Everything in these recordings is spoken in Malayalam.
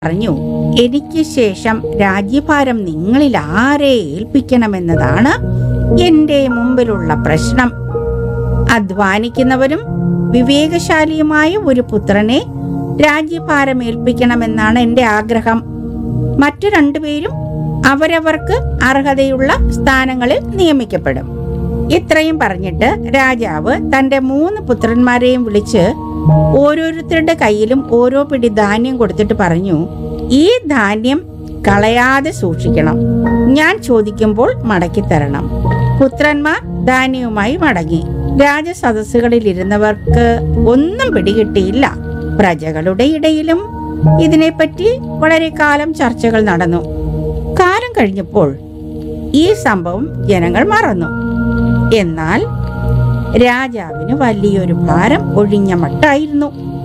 പറഞ്ഞു എനിക്ക് ശേഷം രാജ്യഭാരം നിങ്ങളിൽ ആരെ ഏൽപ്പിക്കണമെന്നതാണ് എന്റെ മുമ്പിലുള്ള പ്രശ്നം അധ്വാനിക്കുന്നവരും വിവേകശാലിയുമായ ഒരു പുത്രനെ രാജ്യഭാരം ഏൽപ്പിക്കണമെന്നാണ് എന്റെ ആഗ്രഹം മറ്റു രണ്ടുപേരും അവരവർക്ക് അർഹതയുള്ള സ്ഥാനങ്ങളിൽ നിയമിക്കപ്പെടും ഇത്രയും പറഞ്ഞിട്ട് രാജാവ് തന്റെ മൂന്ന് പുത്രന്മാരെയും വിളിച്ച് ഓരോരുത്തരുടെ കയ്യിലും ഓരോ പിടി ധാന്യം കൊടുത്തിട്ട് പറഞ്ഞു ഈ ധാന്യം കളയാതെ സൂക്ഷിക്കണം ഞാൻ ചോദിക്കുമ്പോൾ മടക്കി തരണം പുത്രന്മാർ ധാന്യവുമായി മടങ്ങി രാജസദസ്സുകളിൽ ഇരുന്നവർക്ക് ഒന്നും പിടികിട്ടിയില്ല പ്രജകളുടെ ഇടയിലും ഇതിനെപ്പറ്റി വളരെ കാലം ചർച്ചകൾ നടന്നു കാലം കഴിഞ്ഞപ്പോൾ ഈ സംഭവം ജനങ്ങൾ മറന്നു എന്നാൽ രാജാവിന് വലിയൊരു ഭാരം ഒഴിഞ്ഞ മട്ടായിരുന്നു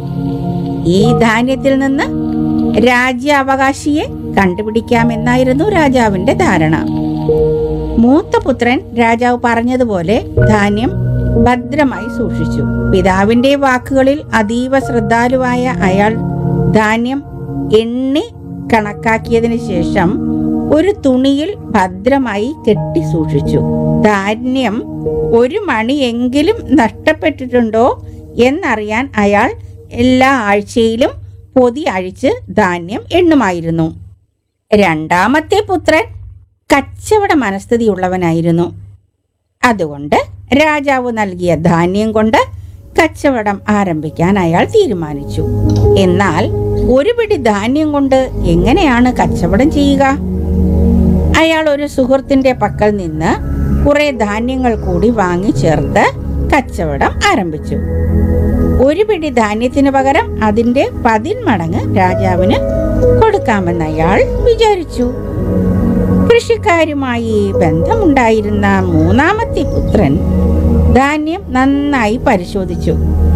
ഈ ധാന്യത്തിൽ നിന്ന് രാജ്യാവകാശിയെ കണ്ടുപിടിക്കാമെന്നായിരുന്നു രാജാവിന്റെ ധാരണ മൂത്ത പുത്രൻ രാജാവ് പറഞ്ഞതുപോലെ ധാന്യം ഭദ്രമായി സൂക്ഷിച്ചു പിതാവിന്റെ വാക്കുകളിൽ അതീവ ശ്രദ്ധാലുവായ അയാൾ ധാന്യം എണ്ണി കണക്കാക്കിയതിനു ശേഷം ഒരു തുണിയിൽ ഭദ്രമായി കെട്ടി സൂക്ഷിച്ചു ധാന്യം ഒരു മണിയെങ്കിലും നഷ്ടപ്പെട്ടിട്ടുണ്ടോ എന്നറിയാൻ അയാൾ എല്ലാ ആഴ്ചയിലും പൊതി അഴിച്ച് ധാന്യം എണ്ണുമായിരുന്നു രണ്ടാമത്തെ പുത്രൻ കച്ചവട മനസ്ഥിതിയുള്ളവനായിരുന്നു അതുകൊണ്ട് രാജാവ് നൽകിയ ധാന്യം കൊണ്ട് കച്ചവടം ആരംഭിക്കാൻ അയാൾ തീരുമാനിച്ചു എന്നാൽ ഒരു പിടി ധാന്യം കൊണ്ട് എങ്ങനെയാണ് കച്ചവടം ചെയ്യുക അയാൾ ഒരു സുഹൃത്തിന്റെ പക്കൽ നിന്ന് കുറെ ധാന്യങ്ങൾ കൂടി വാങ്ങി ചേർത്ത് കച്ചവടം ആരംഭിച്ചു ഒരു പിടി ധാന്യത്തിന് പകരം അതിന്റെ പതിന്മടങ്ങ് രാജാവിന് കൊടുക്കാമെന്ന് അയാൾ വിചാരിച്ചു കൃഷിക്കാരുമായി ബന്ധമുണ്ടായിരുന്ന മൂന്നാമത്തെ പുത്രൻ ധാന്യം നന്നായി പരിശോധിച്ചു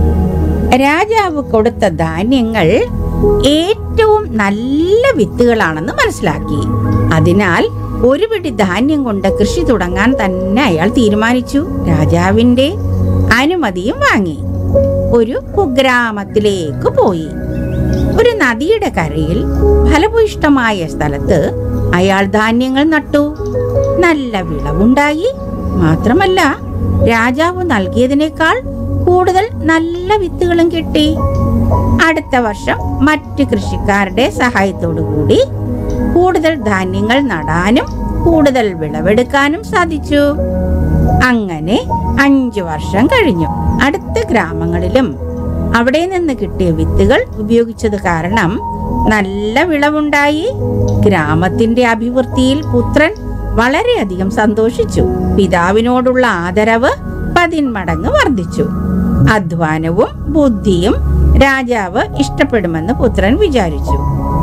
രാജാവ് കൊടുത്ത ധാന്യങ്ങൾ ഏറ്റവും നല്ല വിത്തുകളാണെന്ന് മനസ്സിലാക്കി അതിനാൽ ഒരു പിടി ധാന്യം കൊണ്ട് കൃഷി തുടങ്ങാൻ തന്നെ അയാൾ തീരുമാനിച്ചു രാജാവിന്റെ അനുമതിയും വാങ്ങി ഒരു കുഗ്രാമത്തിലേക്ക് പോയി ഒരു നദിയുടെ കരയിൽ ഫലഭൂയിഷ്ടമായ സ്ഥലത്ത് അയാൾ ധാന്യങ്ങൾ നട്ടു നല്ല വിളവുണ്ടായി മാത്രമല്ല രാജാവ് നൽകിയതിനേക്കാൾ കൂടുതൽ നല്ല വിത്തുകളും കിട്ടി അടുത്ത വർഷം മറ്റ് കൃഷിക്കാരുടെ സഹായത്തോടു കൂടി കൂടുതൽ ധാന്യങ്ങൾ നടാനും കൂടുതൽ വിളവെടുക്കാനും സാധിച്ചു അങ്ങനെ അഞ്ചു വർഷം കഴിഞ്ഞു അടുത്ത ഗ്രാമങ്ങളിലും അവിടെ നിന്ന് കിട്ടിയ വിത്തുകൾ ഉപയോഗിച്ചത് കാരണം നല്ല വിളവുണ്ടായി ഗ്രാമത്തിന്റെ അഭിവൃദ്ധിയിൽ പുത്രൻ വളരെയധികം സന്തോഷിച്ചു പിതാവിനോടുള്ള ആദരവ് പതിന്മടങ്ങ് വർദ്ധിച്ചു അധ്വാനവും ബുദ്ധിയും രാജാവ് ഇഷ്ടപ്പെടുമെന്ന് പുത്രൻ വിചാരിച്ചു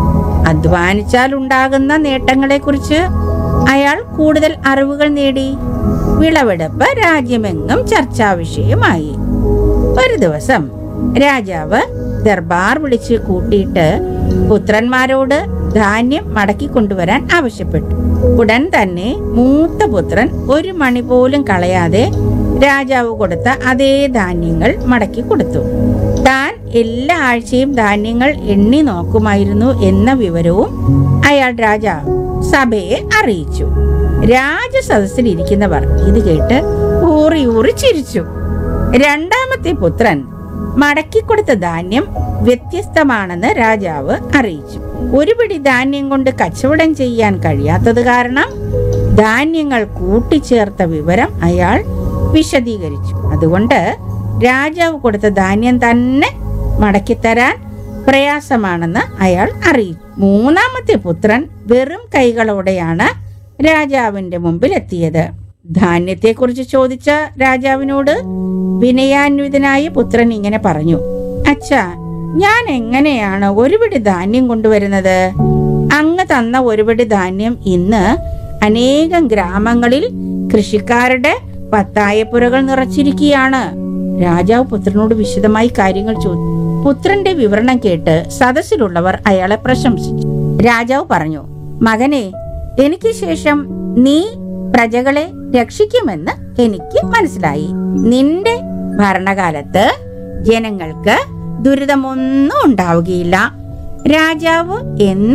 അധ്വാനിച്ചാൽ ഉണ്ടാകുന്ന നേട്ടങ്ങളെക്കുറിച്ച് അയാൾ കൂടുതൽ അറിവുകൾ നേടി വിളവെടുപ്പ് രാജ്യമെങ്ങും ചർച്ചാ വിഷയമായി ഒരു ദിവസം രാജാവ് ദർബാർ വിളിച്ച് കൂട്ടിയിട്ട് പുത്രന്മാരോട് ധാന്യം മടക്കി കൊണ്ടുവരാൻ ആവശ്യപ്പെട്ടു ഉടൻ തന്നെ മൂത്ത പുത്രൻ ഒരു മണി പോലും കളയാതെ രാജാവ് കൊടുത്ത അതേ ധാന്യങ്ങൾ മടക്കി കൊടുത്തു താൻ എല്ലാ ആഴ്ചയും ധാന്യങ്ങൾ എണ്ണി നോക്കുമായിരുന്നു എന്ന വിവരവും അയാൾ രാജാവ് സഭയെ അറിയിച്ചു രാജസദസ്സിൽ ഇരിക്കുന്നവർ ഇത് കേട്ട് ഊറി ഊറി ചിരിച്ചു രണ്ടാമത്തെ പുത്രൻ മടക്കിക്കൊടുത്ത ധാന്യം വ്യത്യസ്തമാണെന്ന് രാജാവ് അറിയിച്ചു ഒരു പിടി ധാന്യം കൊണ്ട് കച്ചവടം ചെയ്യാൻ കഴിയാത്തത് കാരണം ധാന്യങ്ങൾ കൂട്ടിച്ചേർത്ത വിവരം അയാൾ വിശദീകരിച്ചു അതുകൊണ്ട് രാജാവ് കൊടുത്ത ധാന്യം തന്നെ മടക്കിത്തരാൻ പ്രയാസമാണെന്ന് അയാൾ അറിയിച്ചു മൂന്നാമത്തെ പുത്രൻ വെറും കൈകളോടെയാണ് രാജാവിന്റെ മുമ്പിൽ എത്തിയത് ധാന്യത്തെക്കുറിച്ച് ചോദിച്ച രാജാവിനോട് വിനയാന്വിതനായ പുത്രൻ ഇങ്ങനെ പറഞ്ഞു അച്ഛാ ഞാൻ എങ്ങനെയാണ് ഒരു പിടി ധാന്യം കൊണ്ടുവരുന്നത് അങ്ങ് തന്ന ഒരു പിടി ധാന്യം ഇന്ന് അനേകം ഗ്രാമങ്ങളിൽ കൃഷിക്കാരുടെ പത്തായപ്പുരകൾ നിറച്ചിരിക്കുകയാണ് രാജാവ് പുത്രനോട് വിശദമായി കാര്യങ്ങൾ ചോദിച്ചു പുത്രന്റെ വിവരണം കേട്ട് സദസ്സിലുള്ളവർ അയാളെ പ്രശംസിച്ചു രാജാവ് പറഞ്ഞു മകനെ എനിക്ക് ശേഷം നീ പ്രജകളെ രക്ഷിക്കുമെന്ന് എനിക്ക് മനസ്സിലായി നിന്റെ ഭരണകാലത്ത് ജനങ്ങൾക്ക് ദുരിതമൊന്നും ഉണ്ടാവുകയില്ല രാജാവ് എന്ന